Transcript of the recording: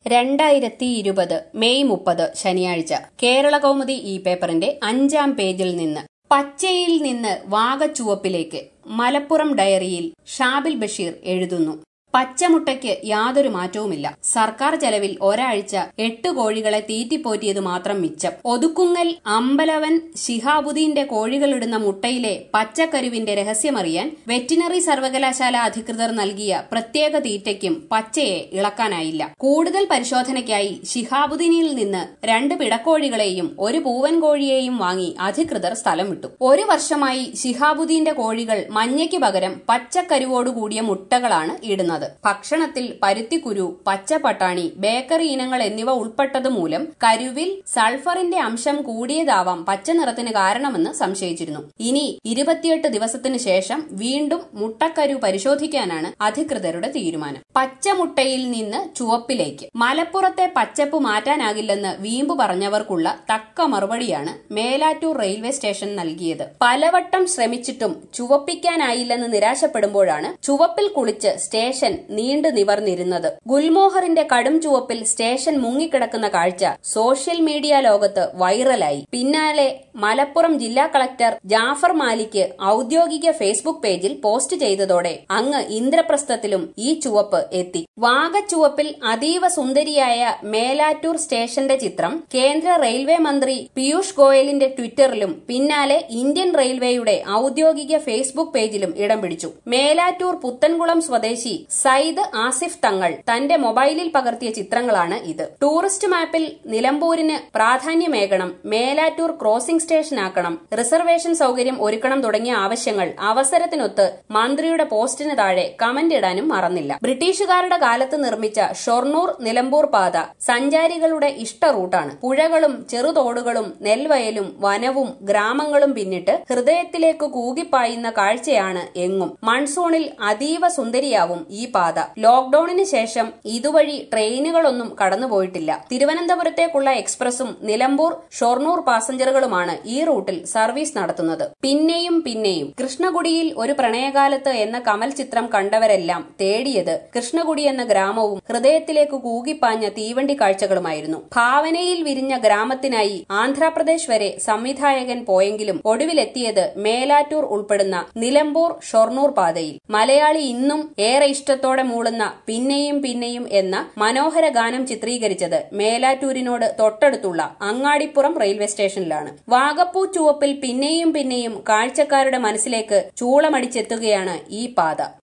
രണ്ടായിരത്തി ഇരുപത് മെയ് മുപ്പത് ശനിയാഴ്ച കേരള കൗമുദി ഈ പേപ്പറിന്റെ അഞ്ചാം പേജിൽ നിന്ന് പച്ചയിൽ നിന്ന് വാഗച്ചുവപ്പിലേക്ക് മലപ്പുറം ഡയറിയിൽ ഷാബിൽ ബഷീർ എഴുതുന്നു പച്ചമുട്ടയ്ക്ക് യാതൊരു മാറ്റവുമില്ല സർക്കാർ ചെലവിൽ ഒരാഴ്ച എട്ട് കോഴികളെ തീറ്റിപ്പോറ്റിയത് മാത്രം മിച്ചം ഒതുക്കുങ്ങൽ അമ്പലവൻ ശിഹാബുദ്ദീന്റെ കോഴികളിടുന്ന മുട്ടയിലെ പച്ചക്കരുവിന്റെ രഹസ്യമറിയാൻ വെറ്റിനറി സർവകലാശാല അധികൃതർ നൽകിയ പ്രത്യേക തീറ്റയ്ക്കും പച്ചയെ ഇളക്കാനായില്ല കൂടുതൽ പരിശോധനയ്ക്കായി ശിഹാബുദ്ദീനിൽ നിന്ന് രണ്ട് പിടക്കോഴികളെയും ഒരു പൂവൻ കോഴിയെയും വാങ്ങി അധികൃതർ സ്ഥലം വിട്ടു ഒരു വർഷമായി ശിഹാബുദ്ദീന്റെ കോഴികൾ മഞ്ഞയ്ക്ക് പകരം പച്ചക്കരുവോടുകൂടിയ മുട്ടകളാണ് ഇടുന്നത് ഭക്ഷണത്തിൽ പരുത്തിക്കുരു പച്ചപ്പട്ടാണി ബേക്കറി ഇനങ്ങൾ എന്നിവ ഉൾപ്പെട്ടത് മൂലം കരുവിൽ സൾഫറിന്റെ അംശം കൂടിയതാവാം പച്ച നിറത്തിന് കാരണമെന്ന് സംശയിച്ചിരുന്നു ഇനി ഇരുപത്തിയെട്ട് ദിവസത്തിനു ശേഷം വീണ്ടും മുട്ടക്കരു പരിശോധിക്കാനാണ് അധികൃതരുടെ തീരുമാനം പച്ചമുട്ടയിൽ നിന്ന് ചുവപ്പിലേക്ക് മലപ്പുറത്തെ പച്ചപ്പ് മാറ്റാനാകില്ലെന്ന് വീമ്പ് പറഞ്ഞവർക്കുള്ള തക്ക മറുപടിയാണ് മേലാറ്റൂർ റെയിൽവേ സ്റ്റേഷൻ നൽകിയത് പലവട്ടം ശ്രമിച്ചിട്ടും ചുവപ്പിക്കാനായില്ലെന്ന് നിരാശപ്പെടുമ്പോഴാണ് ചുവപ്പിൽ കുളിച്ച് സ്റ്റേഷൻ നീണ്ടു നിവർന്നിരുന്നത് ഗുൽമോഹറിന്റെ കടും ചുവപ്പിൽ സ്റ്റേഷൻ മുങ്ങിക്കിടക്കുന്ന കാഴ്ച സോഷ്യൽ മീഡിയ ലോകത്ത് വൈറലായി പിന്നാലെ മലപ്പുറം ജില്ലാ കളക്ടർ ജാഫർ മാലിക്ക് ഔദ്യോഗിക ഫേസ്ബുക്ക് പേജിൽ പോസ്റ്റ് ചെയ്തതോടെ അങ്ങ് ഇന്ദ്രപ്രസ്ഥത്തിലും ഈ ചുവപ്പ് എത്തി വാഗച്ചുവപ്പിൽ അതീവ സുന്ദരിയായ മേലാറ്റൂർ സ്റ്റേഷന്റെ ചിത്രം കേന്ദ്ര റെയിൽവേ മന്ത്രി പീയൂഷ് ഗോയലിന്റെ ട്വിറ്ററിലും പിന്നാലെ ഇന്ത്യൻ റെയിൽവേയുടെ ഔദ്യോഗിക ഫേസ്ബുക്ക് പേജിലും ഇടം പിടിച്ചു മേലാറ്റൂർ പുത്തൻകുളം സ്വദേശി സയ്യിദ് ആസിഫ് തങ്ങൾ തന്റെ മൊബൈലിൽ പകർത്തിയ ചിത്രങ്ങളാണ് ഇത് ടൂറിസ്റ്റ് മാപ്പിൽ നിലമ്പൂരിന് പ്രാധാന്യമേകണം മേലാറ്റൂർ ക്രോസിംഗ് സ്റ്റേഷൻ ആക്കണം റിസർവേഷൻ സൗകര്യം ഒരുക്കണം തുടങ്ങിയ ആവശ്യങ്ങൾ അവസരത്തിനൊത്ത് മന്ത്രിയുടെ പോസ്റ്റിന് താഴെ കമന്റ് ഇടാനും മറന്നില്ല ബ്രിട്ടീഷുകാരുടെ കാലത്ത് നിർമ്മിച്ച ഷൊർണൂർ നിലമ്പൂർ പാത സഞ്ചാരികളുടെ ഇഷ്ട റൂട്ടാണ് പുഴകളും ചെറുതോടുകളും നെൽവയലും വനവും ഗ്രാമങ്ങളും പിന്നിട്ട് ഹൃദയത്തിലേക്ക് കൂകിപ്പായുന്ന കാഴ്ചയാണ് എങ്ങും മൺസൂണിൽ അതീവ സുന്ദരിയാവും ഈ പാത ലോക്ഡൌണിന് ശേഷം ഇതുവഴി ട്രെയിനുകളൊന്നും കടന്നുപോയിട്ടില്ല തിരുവനന്തപുരത്തേക്കുള്ള എക്സ്പ്രസും നിലമ്പൂർ ഷൊർണൂർ പാസഞ്ചറുകളുമാണ് ഈ റൂട്ടിൽ സർവീസ് നടത്തുന്നത് പിന്നെയും പിന്നെയും കൃഷ്ണകുടിയിൽ ഒരു പ്രണയകാലത്ത് എന്ന കമൽ ചിത്രം കണ്ടവരെല്ലാം തേടിയത് കൃഷ്ണകുടി എന്ന ഗ്രാമവും ഹൃദയത്തിലേക്ക് കൂകിപ്പാഞ്ഞ തീവണ്ടി കാഴ്ചകളുമായിരുന്നു ഭാവനയിൽ വിരിഞ്ഞ ഗ്രാമത്തിനായി ആന്ധ്രാപ്രദേശ് വരെ സംവിധായകൻ പോയെങ്കിലും ഒടുവിലെത്തിയത് മേലാറ്റൂർ ഉൾപ്പെടുന്ന നിലമ്പൂർ ഷൊർണൂർ പാതയിൽ മലയാളി ഇന്നും ഏറെ ഇഷ്ടത്തോടെ മൂളുന്ന പിന്നെയും പിന്നെയും എന്ന മനോഹര ഗാനം ചിത്രീകരിച്ചത് മേലാറ്റൂരിനോട് തൊട്ടടുത്തുള്ള അങ്ങാടിപ്പുറം റെയിൽവേ സ്റ്റേഷനിലാണ് വാഗപ്പൂ ചുവപ്പിൽ പിന്നെയും പിന്നെയും കാഴ്ചക്കാരുടെ മനസ്സിലേക്ക് ചൂളമടിച്ചെത്തുകയാണ് ഈ പാത